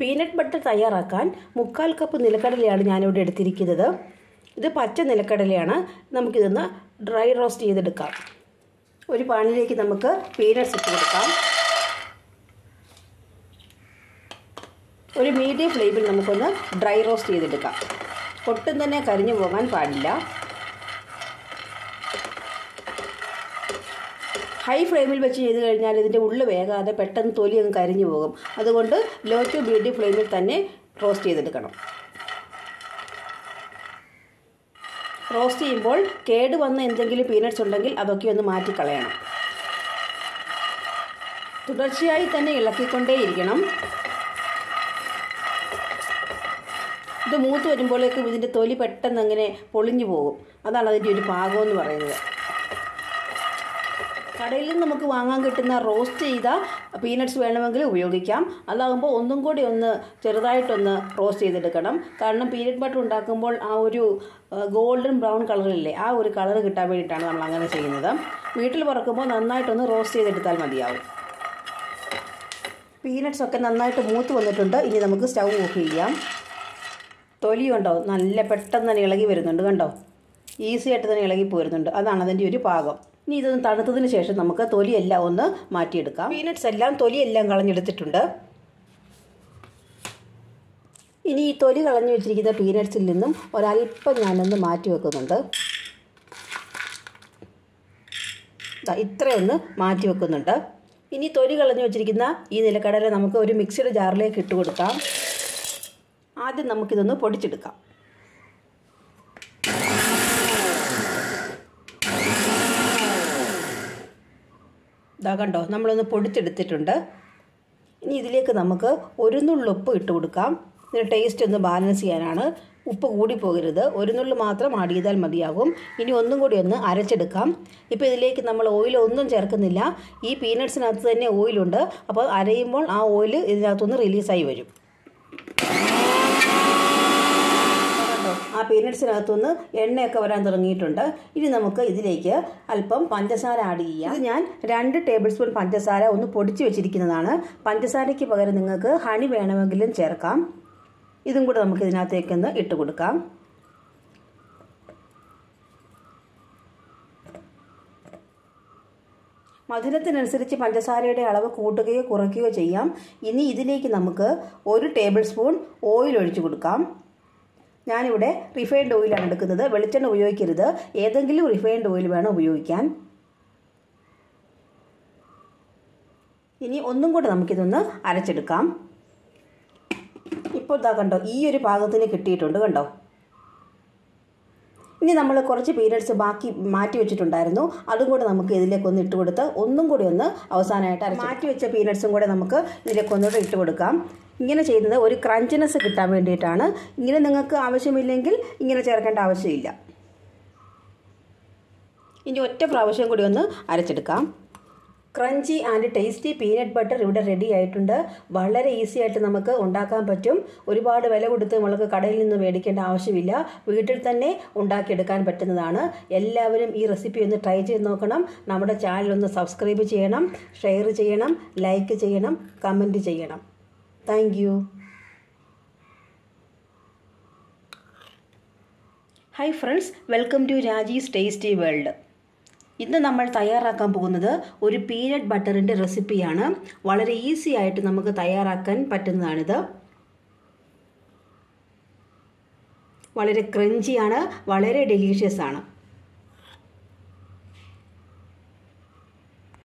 peanut butter തയ്യാറാക്കാൻ മുക്കാൽ cup നിലക്കടലയാണ് ഞാനിവിടെ എടുത്തിരിക്കുന്നത് ഇത് പച്ച നിലക്കടലയാണ് നമുക്കിതൊന്ന് ഡ്രൈ റോസ്റ്റ് ചെയ്തെടുക്കാം ഒരു പാനിലേക്ക് നമുക്ക് പീനട്ട്സ് ഇട്ട് കൊടുക്കാം ഒരു മീഡിയം ഫ്ലെയിമിൽ നമുക്കൊന്ന് ഡ്രൈ റോസ്റ്റ് ചെയ്തെടുക്കാം ഒട്ടും തന്നെ കരിഞ്ഞു പോകാൻ പാടില്ല ഹൈ ഫ്ലെയിമിൽ വെച്ച് ചെയ്ത് കഴിഞ്ഞാൽ ഇതിൻ്റെ ഉള്ളു വേകാതെ പെട്ടെന്ന് തൊലി അങ്ങ് കരിഞ്ഞു പോകും അതുകൊണ്ട് ലോ ടു മീഡിയം ഫ്ലെയിമിൽ തന്നെ റോസ്റ്റ് ചെയ്തെടുക്കണം റോസ്റ്റ് ചെയ്യുമ്പോൾ കേട് വന്ന എന്തെങ്കിലും പീനട്ട്സ് ഉണ്ടെങ്കിൽ അതൊക്കെ ഒന്ന് മാറ്റിക്കളയണം തുടർച്ചയായി തന്നെ ഇളക്കിക്കൊണ്ടേയിരിക്കണം ഇത് മൂത്ത് വരുമ്പോഴേക്കും ഇതിൻ്റെ തൊലി പെട്ടെന്ന് അങ്ങനെ പൊളിഞ്ഞു പോകും അതാണ് അതിൻ്റെ ഒരു പാകം എന്ന് പറയുന്നത് കടയിൽ നിന്ന് നമുക്ക് വാങ്ങാൻ കിട്ടുന്ന റോസ്റ്റ് ചെയ്ത പീനട്ട്സ് വേണമെങ്കിൽ ഉപയോഗിക്കാം അതാകുമ്പോൾ ഒന്നും കൂടി ഒന്ന് ചെറുതായിട്ടൊന്ന് റോസ്റ്റ് ചെയ്തെടുക്കണം കാരണം പീനട്ട് ബട്ടർ ഉണ്ടാക്കുമ്പോൾ ആ ഒരു ഗോൾഡൻ ബ്രൗൺ കളറില്ലേ ആ ഒരു കളർ കിട്ടാൻ വേണ്ടിയിട്ടാണ് നമ്മൾ അങ്ങനെ ചെയ്യുന്നത് വീട്ടിൽ പറക്കുമ്പോൾ നന്നായിട്ടൊന്ന് റോസ്റ്റ് ചെയ്തെടുത്താൽ മതിയാവും പീനട്ട്സ് ഒക്കെ നന്നായിട്ട് മൂത്ത് വന്നിട്ടുണ്ട് ഇനി നമുക്ക് സ്റ്റൗ ഓഫ് ചെയ്യാം തൊലി കണ്ടോ നല്ല പെട്ടെന്ന് തന്നെ ഇളകി വരുന്നുണ്ട് കണ്ടോ ഈസി ആയിട്ട് തന്നെ ഇളകി പോരുന്നുണ്ട് അതാണ് അതിൻ്റെ ഒരു പാകം ഇനി ഇതൊന്ന് തണുത്തതിന് ശേഷം നമുക്ക് തൊലിയെല്ലാം ഒന്ന് മാറ്റിയെടുക്കാം പീനട്ട്സ് എല്ലാം തൊലിയെല്ലാം കളഞ്ഞെടുത്തിട്ടുണ്ട് ഇനി ഈ തൊലി കളഞ്ഞു വെച്ചിരിക്കുന്ന പീനട്ട്സിൽ നിന്നും ഒരല്പം ഞാനൊന്ന് മാറ്റി വെക്കുന്നുണ്ട് ഇത്രയൊന്ന് മാറ്റി വെക്കുന്നുണ്ട് ഇനി തൊലി കളഞ്ഞു വെച്ചിരിക്കുന്ന ഈ നിലക്കടല നമുക്ക് ഒരു മിക്സിയുടെ ജാറിലേക്ക് ഇട്ട് കൊടുക്കാം ആദ്യം നമുക്കിതൊന്ന് പൊടിച്ചെടുക്കാം ഇതാ കണ്ടോ നമ്മളൊന്ന് പൊടിച്ചെടുത്തിട്ടുണ്ട് ഇനി ഇതിലേക്ക് നമുക്ക് ഒരു നുള്ളു ഉപ്പ് ഇട്ട് കൊടുക്കാം ഇതിന് ടേസ്റ്റ് ഒന്ന് ബാലൻസ് ചെയ്യാനാണ് ഉപ്പ് കൂടി പോകരുത് ഒരു നുള്ളു മാത്രം ആഡ് ചെയ്താൽ മതിയാകും ഇനി ഒന്നും കൂടി ഒന്ന് അരച്ചെടുക്കാം ഇപ്പോൾ ഇതിലേക്ക് നമ്മൾ ഓയിൽ ഒന്നും ചേർക്കുന്നില്ല ഈ പീനട്സിനകത്ത് തന്നെ ഓയിലുണ്ട് അപ്പോൾ അരയുമ്പോൾ ആ ഓയിൽ ഇതിനകത്തുനിന്ന് റിലീസായി വരും ആ പീനട്സിനകത്തുനിന്ന് എണ്ണയൊക്കെ വരാൻ തുടങ്ങിയിട്ടുണ്ട് ഇനി നമുക്ക് ഇതിലേക്ക് അല്പം പഞ്ചസാര ആഡ് ചെയ്യാം ഇത് ഞാൻ രണ്ട് ടേബിൾ സ്പൂൺ പഞ്ചസാര ഒന്ന് പൊടിച്ച് വെച്ചിരിക്കുന്നതാണ് പഞ്ചസാരയ്ക്ക് പകരം നിങ്ങൾക്ക് ഹണി വേണമെങ്കിലും ചേർക്കാം ഇതും കൂടെ നമുക്ക് ഇതിനകത്തേക്കൊന്ന് ഇട്ട് കൊടുക്കാം മധുരത്തിനനുസരിച്ച് പഞ്ചസാരയുടെ അളവ് കൂട്ടുകയോ കുറയ്ക്കുകയോ ചെയ്യാം ഇനി ഇതിലേക്ക് നമുക്ക് ഒരു ടേബിൾ സ്പൂൺ ഓയിൽ ഒഴിച്ചു കൊടുക്കാം ഞാനിവിടെ റിഫൈൻഡ് ഓയിലാണ് എടുക്കുന്നത് വെളിച്ചെണ്ണ ഉപയോഗിക്കരുത് ഏതെങ്കിലും റിഫൈൻഡ് ഓയിൽ വേണം ഉപയോഗിക്കാൻ ഇനി ഒന്നും കൂടെ നമുക്കിതൊന്ന് അരച്ചെടുക്കാം ഇപ്പോൾ ഇതാ കണ്ടോ ഈ ഒരു പാകത്തിന് കിട്ടിയിട്ടുണ്ട് കണ്ടോ ഇനി നമ്മൾ കുറച്ച് പീരിയഡ്സ് ബാക്കി മാറ്റി വെച്ചിട്ടുണ്ടായിരുന്നു അതും കൂടെ നമുക്ക് ഇതിലേക്ക് ഒന്ന് ഇട്ട് കൊടുത്ത് ഒന്നും കൂടി ഒന്ന് അവസാനമായിട്ട് മാറ്റി വെച്ച പീനട്സും കൂടെ നമുക്ക് ഇതിലേക്ക് ഒന്നുകൂടെ ഇട്ട് കൊടുക്കാം ഇങ്ങനെ ചെയ്യുന്നത് ഒരു ക്രഞ്ചിനെസ് കിട്ടാൻ വേണ്ടിയിട്ടാണ് ഇങ്ങനെ നിങ്ങൾക്ക് ആവശ്യമില്ലെങ്കിൽ ഇങ്ങനെ ചേർക്കേണ്ട ആവശ്യമില്ല ഇനി ഒറ്റ പ്രാവശ്യം കൂടി ഒന്ന് അരച്ചെടുക്കാം crunchy and tasty peanut butter ഇവിടെ റെഡി ആയിട്ടുണ്ട് വളരെ ഈസി ആയിട്ട് നമുക്ക് ഉണ്ടാക്കാൻ പറ്റും ഒരുപാട് വില കൊടുത്ത് നമ്മൾക്ക് കടയിൽ നിന്ന് മേടിക്കേണ്ട ആവശ്യമില്ല വീട്ടിൽ തന്നെ ഉണ്ടാക്കിയെടുക്കാൻ പറ്റുന്നതാണ് എല്ലാവരും ഈ റെസിപ്പി ഒന്ന് ട്രൈ ചെയ്ത് നോക്കണം നമ്മുടെ ചാനൽ ഒന്ന് സബ്സ്ക്രൈബ് ചെയ്യണം ഷെയർ ചെയ്യണം ലൈക്ക് ചെയ്യണം കമൻറ്റ് ചെയ്യണം thank you hi friends welcome to Raji's tasty world ഇന്ന് നമ്മൾ തയ്യാറാക്കാൻ പോകുന്നത് ഒരു പീനട്ട് ബട്ടറിൻ്റെ റെസിപ്പിയാണ് വളരെ ഈസി ആയിട്ട് നമുക്ക് തയ്യാറാക്കാൻ പറ്റുന്നതാണിത് വളരെ ക്രഞ്ചിയാണ് വളരെ ഡെലീഷ്യസ് ആണ്